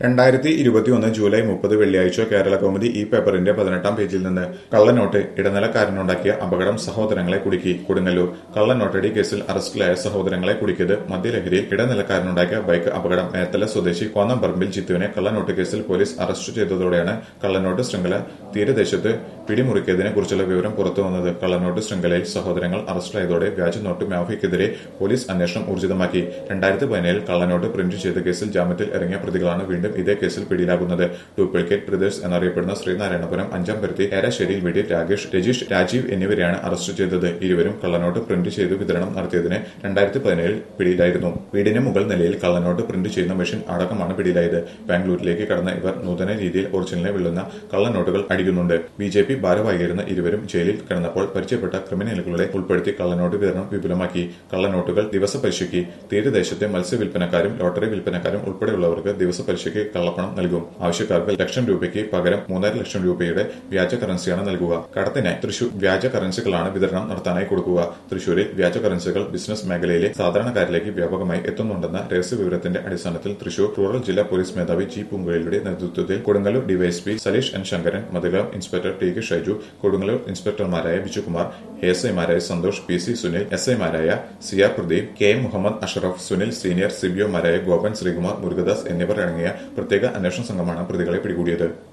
രണ്ടായിരത്തി ഇരുപത്തിയൊന്ന് ജൂലൈ മുപ്പത് വെള്ളിയാഴ്ച കേരള കൗമുദി ഈ പേപ്പറിന്റെ പതിനെട്ടാം പേജിൽ നിന്ന് കള്ളനോട്ട് ഇടനിലക്കാരനുണ്ടാക്കിയ അപകടം സഹോദരങ്ങളെ കുടുക്കി കൊടുങ്ങല്ലൂർ കള്ളനോട്ടടി കേസിൽ അറസ്റ്റിലായ സഹോദരങ്ങളെ കുടുക്കിയത് മദ്യലഹരിയിൽ ഇടനിലക്കാരനുണ്ടാക്കിയ ബൈക്ക് അപകടം മേത്തല സ്വദേശി കോന്നംപറമ്പിൽ ജിത്തുവിനെ കള്ളനോട്ട് കേസിൽ പോലീസ് അറസ്റ്റ് ചെയ്തതോടെയാണ് കള്ളനോട്ട് ശൃംഖല തീരദേശത്ത് പിടിമുറുക്കിയതിനെ കുറിച്ചുള്ള വിവരം പുറത്തുവന്നത് കള്ളനോട്ട് ശൃംഖലയിൽ സഹോദരങ്ങൾ അറസ്റ്റിലായതോടെ വ്യാജ നോട്ട് മാഫിയക്കെതിരെ പോലീസ് അന്വേഷണം ഊർജിതമാക്കി രണ്ടായിരത്തി പതിനേഴിൽ കള്ളനോട്ട് പ്രിന്റ് ചെയ്ത കേസിൽ ജാമ്യത്തിൽ ഇറങ്ങിയ പ്രതികളാണ് വീണ്ടും ഇതേ കേസിൽ പിടിയിലാകുന്നത് ഡ്യൂപ്ലിക്കേറ്റ് ബ്രദേഴ്സ് എന്നറിയപ്പെടുന്ന ശ്രീനാരായണപുരം അഞ്ചാം പരുത്തി ഏരാശ്ശേരിയിൽ വീട്ടിൽ രാകേഷ് രജീഷ് രാജീവ് എന്നിവരെയാണ് അറസ്റ്റ് ചെയ്തത് ഇരുവരും കള്ളനോട്ട് പ്രിന്റ് ചെയ്തു വിതരണം നടത്തിയതിന് രണ്ടായിരത്തി പതിനേഴിൽ പിടിയിലായിരുന്നു വീടിന് മുകൾ നിലയിൽ കള്ളനോട്ട് പ്രിന്റ് ചെയ്യുന്ന മെഷീൻ അടക്കമാണ് പിടിയിലായത് ബാംഗ്ലൂരിലേക്ക് കടന്ന ഇവർ നൂതന രീതിയിൽ ഒറിജിനലിനെ വെള്ളുന്ന കള്ളനോട്ടുകൾ അടിക്കുന്നുണ്ട് ബി ജെ പി ഭാരവാഹിയായിരുന്ന ഇരുവരും ജയിലിൽ കിടന്നപ്പോൾ പരിചയപ്പെട്ട ക്രിമിനലുകളെ ഉൾപ്പെടുത്തി കള്ളനോട്ട് വിതരണം വിപുലമാക്കി കള്ളനോട്ടുകൾ ദിവസ പലിശയ്ക്ക് തീരദേശത്തെ മത്സ്യ വിൽപ്പനക്കാരും ലോട്ടറി വിൽപ്പനക്കാരും ഉൾപ്പെടെയുള്ളവർക്ക് ദിവസ പലിശയ്ക്ക് കള്ളപ്പണം നൽകും ആവശ്യക്കാർക്ക് ലക്ഷം രൂപയ്ക്ക് പകരം മൂന്നര ലക്ഷം രൂപയുടെ വ്യാജ കറൻസിയാണ് നൽകുക കടത്തിന് തൃശൂർ വ്യാജ കറൻസികളാണ് വിതരണം നടത്താനായി കൊടുക്കുക തൃശൂരിൽ വ്യാജ കറൻസികൾ ബിസിനസ് മേഖലയിലെ സാധാരണക്കാരിലേക്ക് വ്യാപകമായി എത്തുന്നുണ്ടെന്ന രഹസ്യ വിവരത്തിന്റെ അടിസ്ഥാനത്തിൽ തൃശൂർ റൂറൽ ജില്ലാ പോലീസ് മേധാവി ജി പൂങ്കുഴലിയുടെ നേതൃത്വത്തിൽ കൊടുങ്ങല്ലൂർ ഡിവൈഎസ്പി സലീഷ് എൻ ശങ്കരൻ മധുരം inspector T K Shaiju Kodungallur ഇൻസ്പെക്ടർമാരായ ബിജുകുമാർ എസ് ഐമാരായ Santhosh P C Sunil S ഐമാരായ Siya Pradeep K M Muhammad Ashraf Sunil senior സിബിഒമാരായ ഗോപൻ ശ്രീകുമാർ മുരുകദാസ് എന്നിവർ അടങ്ങിയ പ്രത്യേക അന്വേഷണ സംഘമാണ് പ്രതികളെ പിടികൂടിയത്